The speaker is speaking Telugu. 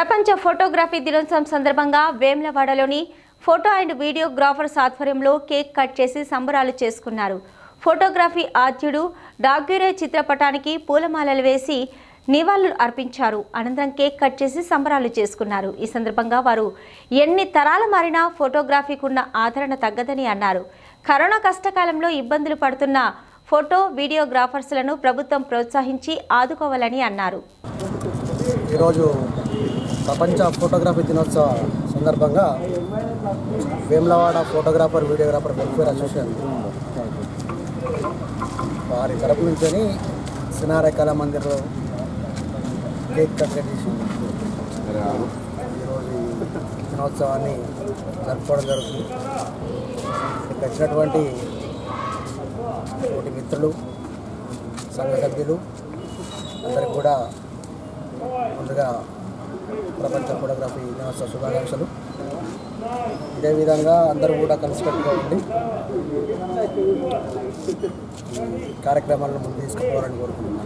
ప్రపంచ ఫోటోగ్రఫీ దినోత్సవం సందర్భంగా వేమ్లవాడలోని ఫోటో అండ్ వీడియోగ్రాఫర్స్ ఆధ్వర్యంలో కేక్ కట్ చేసి సంబరాలు చేసుకున్నారు ఫోటోగ్రఫీ ఆద్యుడు డాగ్యురే చిత్రపటానికి పూలమాలలు వేసి నివాళులు అర్పించారు అనంతరం కేక్ కట్ చేసి సంబరాలు చేసుకున్నారు ఈ సందర్భంగా వారు ఎన్ని తరాలు మారినా ఫోటోగ్రఫీకి ఉన్న ఆదరణ తగ్గదని అన్నారు కరోనా కష్టకాలంలో ఇబ్బందులు పడుతున్న ఫోటో వీడియోగ్రాఫర్స్లను ప్రభుత్వం ప్రోత్సహించి ఆదుకోవాలని అన్నారు ఈరోజు ప్రపంచ ఫోటోగ్రఫీ దినోత్సవ సందర్భంగా Vemulavada photographer videographer welfare association వారి తరపు నుంచి సినారే కళా మందిర్లో కేక్ కట్ చేసి ఈరోజు ఈ దినోత్సవాన్ని జరుపుకోవడం జరుగుతుంది ఇక్కడ వచ్చినటువంటి తోటి మిత్రులు సంఘ సభ్యులు అందరికి కూడా ముందుగా ప్రపంచ ఫోటోగ్రఫీ దినోత్సవ శుభాకాంక్షలు ఇదే విధంగా అందరూ కూడా కలిసికట్టుగా ఉండి ఈ కార్యక్రమాలను ముందు తీసుకుపోవాలని కోరుకుంటున్నాను